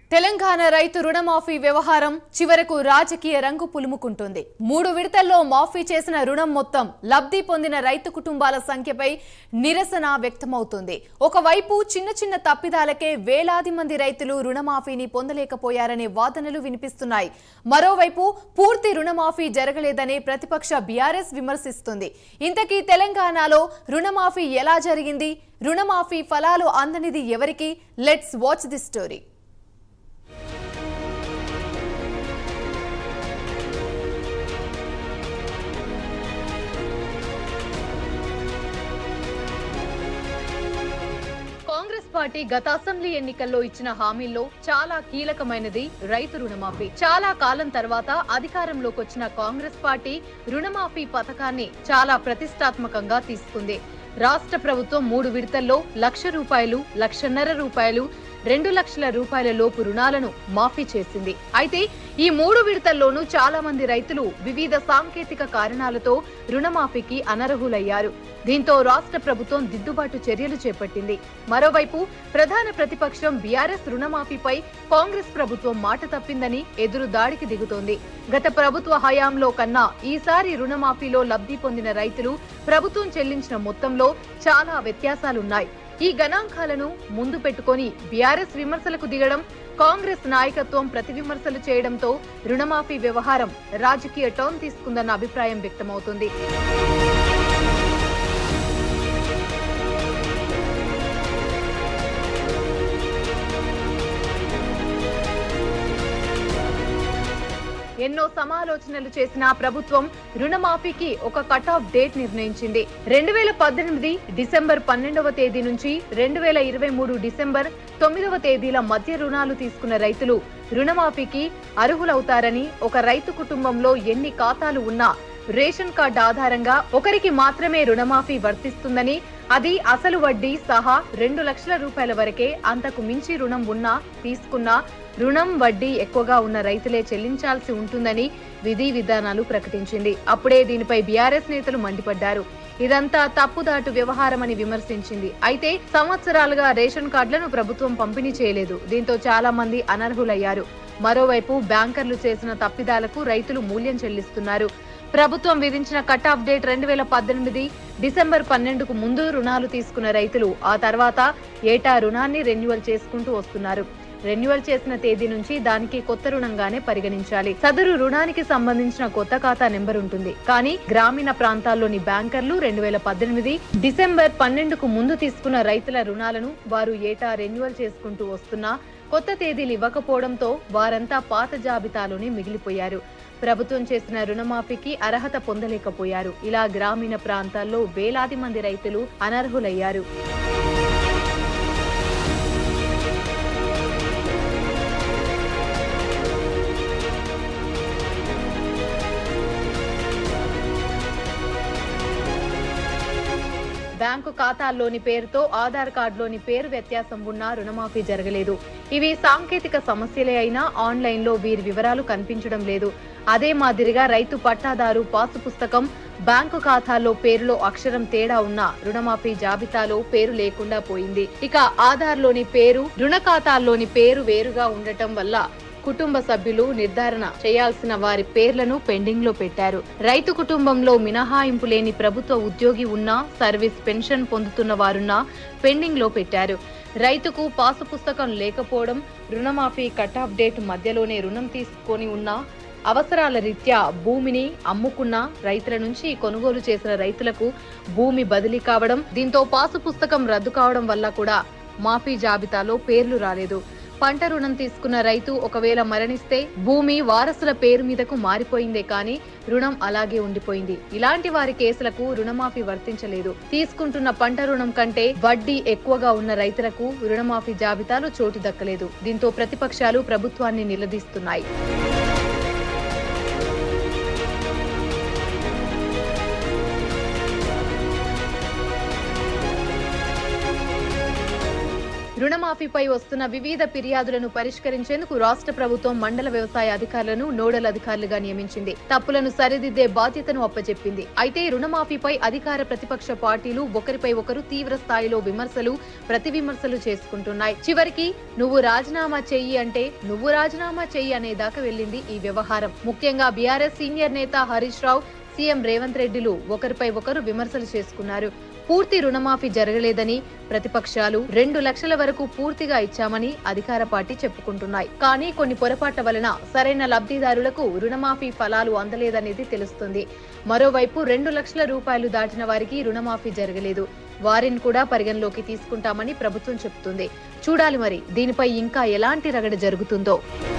తెలంగాణ రైతు రుణమాఫీ వ్యవహారం చివరకు రాజకీయ రంగు పులుముకుంటుంది మూడు విడతల్లో మాఫీ చేసిన రుణం మొత్తం లబ్ధి పొందిన రైతు కుటుంబాల సంఖ్యపై నిరసన వ్యక్తమవుతుంది ఒకవైపు చిన్న చిన్న తప్పిదాలకే వేలాది మంది రైతులు రుణమాఫీని పొందలేకపోయారనే వాదనలు వినిపిస్తున్నాయి మరోవైపు పూర్తి రుణమాఫీ జరగలేదనే ప్రతిపక్ష బీఆర్ఎస్ విమర్శిస్తుంది ఇంతకీ తెలంగాణలో రుణమాఫీ ఎలా జరిగింది రుణమాఫీ ఫలాలు అందనిది ఎవరికి let's watch the story Congress party గత అసెంబ్లీ ఎన్నికల్లో ఇచ్చిన హామీల్లో చాలా కీలకమైనది రైతు రుణమాఫీ చాలా కాలం తర్వాత అధికారంలోకి వచ్చిన కాంగ్రెస్ పార్టీ రుణమాఫీ పథకాన్ని చాలా ప్రతిష్టాత్మకంగా తీసుకుంది రాష్ట్ర ప్రభుత్వం మూడు విడతల్లో లక్ష రూపాయలు లక్షన్నర రూపాయలు రెండు లక్షల రూపాయల లోపు రుణాలను మాఫీ చేసింది అయితే ఈ మూడు విడతల్లోనూ చాలా మంది రైతులు వివిధ సాంకేతిక కారణాలతో రుణమాఫీకి అనర్హులయ్యారు దీంతో రాష్ట్ర ప్రభుత్వం దిద్దుబాటు చర్యలు చేపట్టింది మరోవైపు ప్రధాన ప్రతిపక్షం బీఆర్ఎస్ రుణమాఫీపై కాంగ్రెస్ ప్రభుత్వం మాట తప్పిందని ఎదురు దాడికి దిగుతోంది గత ప్రభుత్వ హయాంలో కన్నా ఈసారి రుణమాఫీలో లబ్ధి పొందిన రైతులు ప్రభుత్వం చెల్లించిన మొత్తంలో చాలా వ్యత్యాసాలున్నాయి ఈ గణాంకాలను ముందు పెట్టుకొని బీఆర్ఎస్ విమర్శలకు దిగడం కాంగ్రెస్ నాయకత్వం ప్రతి విమర్శలు చేయడంతో రుణమాఫీ వ్యవహారం రాజకీయ టర్న్ తీసుకుందన్న అభిప్రాయం వ్యక్తమవుతుంది ఎన్నో సమాలోచనలు చేసిన ప్రభుత్వం రుణమాఫీకి ఒక కట్ ఆఫ్ డేట్ నిర్ణయించింది రెండు వేల పద్దెనిమిది డిసెంబర్ పన్నెండవ తేదీ నుంచి రెండు వేల ఇరవై మూడు డిసెంబర్ తొమ్మిదవ తేదీల మధ్య రుణాలు తీసుకున్న రైతులు రుణమాఫీకి అర్హులవుతారని ఒక రైతు కుటుంబంలో ఎన్ని ఖాతాలు ఉన్నా రేషన్ కార్డు ఆధారంగా ఒకరికి మాత్రమే రుణమాఫీ వర్తిస్తుందని అది అసలు వడ్డీ సహా రెండు లక్షల రూపాయల వరకే అంతకు మించి రుణం ఉన్నా తీసుకున్నా రుణం వడ్డీ ఎక్కువగా ఉన్న రైతులే చెల్లించాల్సి ఉంటుందని విధి విధానాలు ప్రకటించింది అప్పుడే దీనిపై బీఆర్ఎస్ నేతలు మండిపడ్డారు ఇదంతా తప్పుదాటు వ్యవహారమని విమర్శించింది అయితే సంవత్సరాలుగా రేషన్ కార్డులను ప్రభుత్వం పంపిణీ చేయలేదు దీంతో చాలా మంది అనర్హులయ్యారు మరోవైపు బ్యాంకర్లు చేసిన తప్పిదాలకు రైతులు మూల్యం చెల్లిస్తున్నారు ప్రభుత్వం విధించిన కట్ ఆఫ్ డేట్ రెండు వేల పద్దెనిమిది డిసెంబర్ పన్నెండుకు ముందు రుణాలు తీసుకున్న రైతులు ఆ తర్వాత ఏటా రుణాన్ని రెన్యువల్ చేసుకుంటూ వస్తున్నారు రెన్యువల్ చేసిన తేదీ నుంచి దానికి కొత్త రుణంగానే పరిగణించాలి సదరు రుణానికి సంబంధించిన కొత్త ఖాతా నెంబర్ ఉంటుంది కానీ గ్రామీణ ప్రాంతాల్లోని బ్యాంకర్లు రెండు వేల పద్దెనిమిది డిసెంబర్ పన్నెండుకు ముందు తీసుకున్న రైతుల రుణాలను వారు ఏటా రెన్యువల్ చేసుకుంటూ వస్తున్నా కొత్త తేదీలు ఇవ్వకపోవడంతో వారంతా పాత జాబితాలోనే మిగిలిపోయారు ప్రభుత్వం చేసిన రుణమాఫీకి అర్హత పొందలేకపోయారు ఇలా గ్రామీణ ప్రాంతాల్లో వేలాది మంది రైతులు అనర్హులయ్యారు బ్యాంకు ఖాతాల్లోని పేరుతో ఆధార్ కార్డులోని పేరు వ్యత్యాసం ఉన్నా రుణమాఫీ జరగలేదు ఇవి సాంకేతిక సమస్యలే అయినా ఆన్లైన్ లో వీరి వివరాలు కనిపించడం లేదు అదే మాదిరిగా రైతు పట్టాదారు పాసు పుస్తకం బ్యాంకు ఖాతాలో పేరులో అక్షరం తేడా ఉన్న రుణమాఫీ జాబితాలో పేరు లేకుండా పోయింది ఇక ఆధార్లోని పేరు రుణ ఖాతాల్లోని పేరు వేరుగా ఉండటం వల్ల కుటుంబ సభ్యులు నిర్ధారణ చేయాల్సిన వారి పేర్లను పెండింగ్ లో పెట్టారు రైతు కుటుంబంలో మినహాయింపు లేని ప్రభుత్వ ఉద్యోగి ఉన్నా సర్వీస్ పెన్షన్ పొందుతున్న వారున్నా పెండింగ్ లో పెట్టారు రైతుకు పాసు పుస్తకం లేకపోవడం రుణమాఫీ కట్ ఆఫ్ డేట్ మధ్యలోనే రుణం తీసుకొని ఉన్నా అవసరాల రీత్యా భూమిని అమ్ముకున్న రైతుల నుంచి కొనుగోలు చేసిన రైతులకు భూమి బదిలీ కావడం దీంతో పాసు పుస్తకం రద్దు కావడం వల్ల కూడా మాఫీ జాబితాలో పేర్లు రాలేదు పంట రుణం తీసుకున్న రైతు ఒకవేళ మరణిస్తే భూమి వారసుల పేరు మీదకు మారిపోయిందే కానీ రుణం అలాగే ఉండిపోయింది ఇలాంటి వారి కేసులకు రుణమాఫీ వర్తించలేదు తీసుకుంటున్న పంట రుణం కంటే వడ్డీ ఎక్కువగా ఉన్న రైతులకు రుణమాఫీ జాబితాలో చోటు దక్కలేదు దీంతో ప్రతిపక్షాలు ప్రభుత్వాన్ని నిలదీస్తున్నాయి రుణమాఫీ రుణమాఫీపై వస్తున్న వివిధ ఫిర్యాదులను పరిష్కరించేందుకు రాష్ట్ర ప్రభుత్వం మండల వ్యవసాయ అధికారులను నోడల్ అధికారులుగా నియమించింది తప్పులను సరిదిద్దే బాధ్యతను అప్పచెప్పింది అయితే రుణమాఫీపై అధికార ప్రతిపక్ష పార్టీలు ఒకరిపై ఒకరు తీవ్ర స్థాయిలో విమర్శలు ప్రతి విమర్శలు చేసుకుంటున్నాయి చివరికి నువ్వు రాజీనామా చెయ్యి అంటే నువ్వు రాజీనామా చెయ్యి అనే దాకా వెళ్ళింది ఈ వ్యవహారం ముఖ్యంగా బీఆర్ఎస్ సీనియర్ నేత హరీష్ రావు సీఎం రేవంత్ రెడ్డిలు ఒకరిపై ఒకరు విమర్శలు చేసుకున్నారు పూర్తి రుణమాఫీ జరగలేదని ప్రతిపక్షాలు రెండు లక్షల వరకు పూర్తిగా ఇచ్చామని అధికార పార్టీ చెప్పుకుంటున్నాయి కానీ కొన్ని పొరపాట్ల వలన సరైన లబ్ధిదారులకు రుణమాఫీ ఫలాలు అందలేదనేది తెలుస్తుంది మరోవైపు రెండు లక్షల రూపాయలు దాటిన వారికి రుణమాఫీ జరగలేదు వారిని కూడా పరిగణలోకి తీసుకుంటామని ప్రభుత్వం చెబుతుంది చూడాలి మరి దీనిపై ఇంకా ఎలాంటి రగడ జరుగుతుందో